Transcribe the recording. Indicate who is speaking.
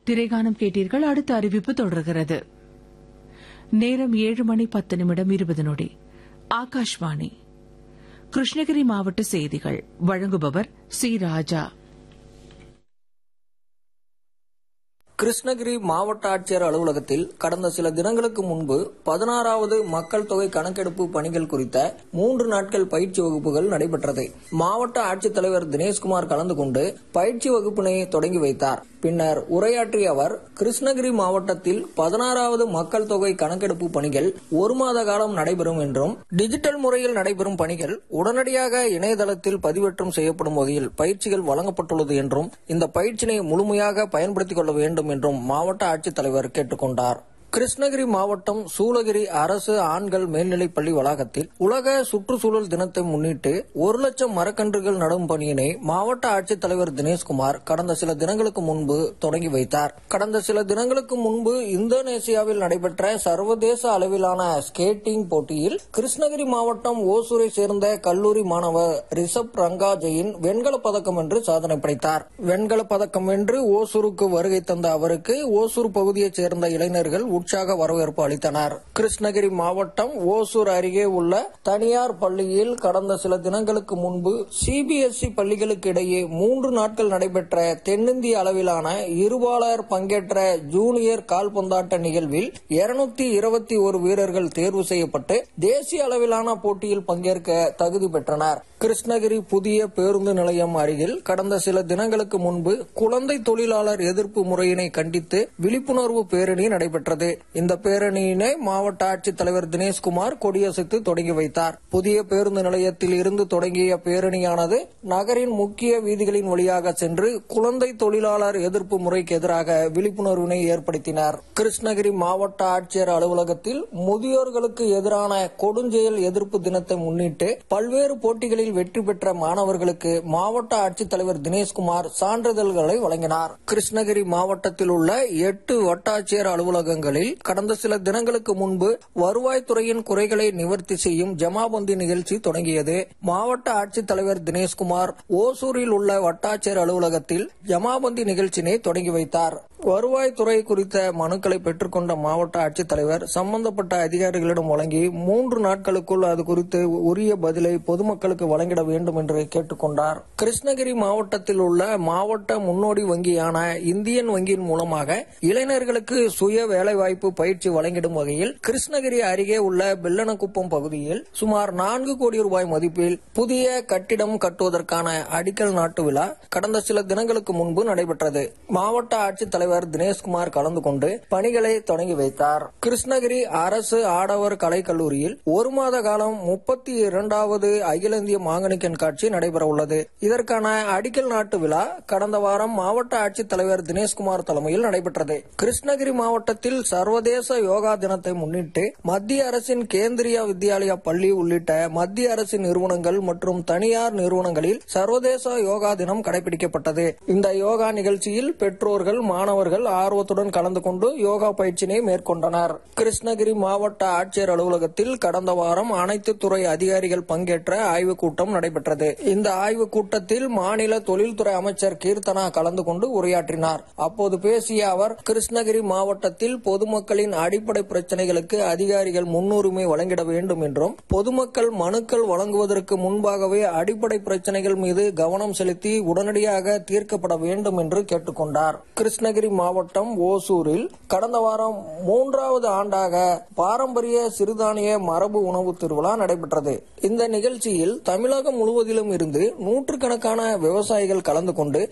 Speaker 1: திரைகானம் கேட்டீர்கள் அடுத்த அறிவிப்பு தொடர்கிறது நேரம் ஏழு மணி பத்து நிமிடம் இருபது நொடி ஆகாஷ்வாணி கிருஷ்ணகிரி மாவட்ட செய்திகள் வழங்குபவர் சி ராஜா
Speaker 2: கிருஷ்ணகிரி மாவட்ட ஆட்சியர் அலுவலகத்தில் கடந்த சில தினங்களுக்கு முன்பு பதினாறாவது மக்கள் தொகை கணக்கெடுப்பு பணிகள் குறித்த மூன்று நாட்கள் பயிற்சி வகுப்புகள் நடைபெற்றது மாவட்ட ஆட்சித்தலைவர் தினேஷ்குமார் கலந்து கொண்டு பயிற்சி வகுப்பினை தொடங்கி வைத்தார் பின்னர் உரையாற்றிய அவர் கிருஷ்ணகிரி மாவட்டத்தில் பதினாறாவது மக்கள் தொகை கணக்கெடுப்பு பணிகள் ஒரு மாத காலம் நடைபெறும் என்றும் டிஜிட்டல் முறையில் நடைபெறும் பணிகள் உடனடியாக இணையதளத்தில் பதிவேற்றம் செய்யப்படும் வகையில் பயிற்சிகள் வழங்கப்பட்டுள்ளது என்றும் இந்த பயிற்சியினை முழுமையாக பயன்படுத்திக் கொள்ள வேண்டும் என்றும் மாவட்ட ஆட்சித்தலைவர் கேட்டுக்கொண்டார் கிருஷ்ணகிரி மாவட்டம் சூளகிரி அரசு ஆண்கள் மேல்நிலைப் பள்ளி வளாகத்தில் உலக சுற்றுச்சூழல் தினத்தை முன்னிட்டு ஒரு லட்சம் மரக்கன்றுகள் நடும் பணியினை மாவட்ட ஆட்சித்தலைவர் தினேஷ்குமார் கடந்த சில தினங்களுக்கு முன்பு தொடங்கி வைத்தார் கடந்த சில தினங்களுக்கு முன்பு இந்தோனேசியாவில் நடைபெற்ற சர்வதேச அளவிலான ஸ்கேட்டிங் போட்டியில் கிருஷ்ணகிரி மாவட்டம் ஓசூரை சேர்ந்த கல்லூரி மாணவர் ரிஷப் ரங்கா ஜெயின் வெண்கல பதக்கம் வென்று சாதனை படைத்தார் வெண்கல பதக்கம் வென்று ஓசூருக்கு வருகை தந்த அவருக்கு ஓசூர் பகுதியைச் சேர்ந்த இளைஞர்கள் உற்சாக வரவேற்பு அளித்தனர் கிருஷ்ணகிரி மாவட்டம் ஓசூர் அருகே உள்ள தனியார் பள்ளியில் கடந்த சில தினங்களுக்கு முன்பு சிபிஎஸ்இ பள்ளிகளுக்கு இடையே மூன்று நாட்கள் நடைபெற்ற தென்னிந்திய அளவிலான இருபாலர் பங்கேற்ற ஜூனியர் கால்பந்தாட்ட நிகழ்வில் இருநூத்தி இருபத்தி ஒரு வீரர்கள் தேர்வு செய்யப்பட்டு தேசிய அளவிலான போட்டியில் பங்கேற்க தகுதி பெற்றனர் கிருஷ்ணகிரி புதிய பேருந்து நிலையம் அருகில் கடந்த சில தினங்களுக்கு முன்பு குழந்தை தொழிலாளர் எதிர்ப்பு முறையினை கண்டித்து விழிப்புணர்வு பேரணி நடைபெற்றது இந்த பேரணியினை மாவட்ட ஆட்சித்தலைவர் தினேஷ்குமார் கொடியசைத்து தொடங்கி வைத்தார் புதிய பேருந்து நிலையத்தில் இருந்து தொடங்கிய பேரணியானது நகரின் முக்கிய வீதிகளின் வழியாக சென்று குழந்தை தொழிலாளர் எதிர்ப்பு முறைக்கு எதிராக விழிப்புணர்வினை ஏற்படுத்தினர் கிருஷ்ணகிரி மாவட்ட ஆட்சியர் அலுவலகத்தில் முதியோர்களுக்கு எதிரான கொடுஞ்செயல் எதிர்ப்பு தினத்தை முன்னிட்டு பல்வேறு போட்டிகளில் வெற்றி பெற்ற மாணவர்களுக்கு மாவட்ட ஆட்சித்தலைவர் தினேஷ்குமார் சான்றிதழ்களை வழங்கினார் கிருஷ்ணகிரி மாவட்டத்தில் உள்ள எட்டு வட்டாட்சியர் அலுவலகங்களில் கடந்த சில தினங்களுக்கு முன்பு வருவாய்த்துறையின் குறைகளை நிவர்த்தி செய்யும் ஜமாபந்தி நிகழ்ச்சி தொடங்கியது மாவட்ட ஆட்சித்தலைவர் தினேஷ்குமார் ஓசூரில் உள்ள வட்டாட்சியர் அலுவலகத்தில் ஜமாபந்தி நிகழ்ச்சியினை தொடங்கி வைத்தார் வருவாய்த்துறை குறித்த மனுக்களை பெற்றுக்கொண்ட மாவட்ட ஆட்சித்தலைவர் சம்பந்தப்பட்ட அதிகாரிகளிடம் வழங்கி மூன்று நாட்களுக்குள் அது குறித்து உரிய பதிலை பொதுமக்களுக்கு வழங்கிட வேண்டும் என்று கேட்டுக்கொண்டார் கிருஷ்ணகிரி மாவட்டத்தில் உள்ள மாவட்ட முன்னோடி வங்கியான இந்தியன் வங்கியின் மூலமாக இளைஞர்களுக்கு சுய வேலைவாய்ப்பு பயிற்சி வழங்கிடும் வகையில் கிருஷ்ணகிரி அருகே உள்ள பெல்லனக்குப்பம் பகுதியில் சுமார் நான்கு கோடி ரூபாய் மதிப்பில் புதிய கட்டிடம் கட்டுவதற்கான அடிக்கல் நாட்டு விழா கடந்த சில தினங்களுக்கு முன்பு நடைபெற்றது மாவட்ட ஆட்சித்தலைவர் தினேஷ்குமார் கலந்து கொண்டு பணிகளை தொடங்கி வைத்தார் கிருஷ்ணகிரி அரசு ஆடவர் கலைக்கல்லூரியில் ஒரு மாத காலம் முப்பத்தி இரண்டாவது அகில இந்திய மாங்கனி கண்காட்சி நடைபெற உள்ளது இதற்கான அடிக்கல் நாட்டு விழா கடந்த வாரம் மாவட்ட ஆட்சித்தலைவர் தினேஷ்குமார் தலைமையில் நடைபெற்றது கிருஷ்ணகிரி மாவட்டத்தில் சர்வதேச யோகா தினத்தை முன்னிட்டு மத்திய அரசின் கேந்திரிய வித்யாலயா பள்ளி உள்ளிட்ட மத்திய அரசின் நிறுவனங்கள் மற்றும் தனியார் நிறுவனங்களில் சர்வதேச யோகா தினம் கடைபிடிக்கப்பட்டது இந்த யோகா நிகழ்ச்சியில் பெற்றோர்கள் மாணவர்கள் ஆர்வத்துடன் கலந்து கொண்டு யோகா பயிற்சியினை மேற்கொண்டனர் கிருஷ்ணகிரி மாவட்ட ஆட்சியர் அலுவலகத்தில் கடந்த வாரம் அனைத்து துறை அதிகாரிகள் பங்கேற்ற ஆய்வுக் கூட்டம் நடைபெற்றது இந்த ஆய்வுக் கூட்டத்தில் மாநில தொழில்துறை அமைச்சர் கீர்த்தனா கலந்து கொண்டு உரையாற்றினார் அப்போது பேசிய அவர் கிருஷ்ணகிரி மாவட்டத்தில் பொதுமக்களின் அடிப்படை பிரச்சனைகளுக்கு அதிகாரிகள் முன்னுரிமை வழங்கிட வேண்டும் என்றும் பொதுமக்கள் மனுக்கள் வழங்குவதற்கு முன்பாகவே அடிப்படை பிரச்சனைகள் மீது கவனம் செலுத்தி உடனடியாக தீர்க்கப்பட வேண்டும் என்று கேட்டுக்கொண்டார் கிருஷ்ணகிரி மாவட்டம் ஓசூரில் கடந்த வாரம் மூன்றாவது ஆண்டாக பாரம்பரிய சிறுதானிய மரபு உணவு திருவிழா நடைபெற்றது இந்த நிகழ்ச்சியில் தமிழகம் முழுவதிலும் இருந்து நூற்றுக்கணக்கான விவசாயிகள் கலந்து கொண்டு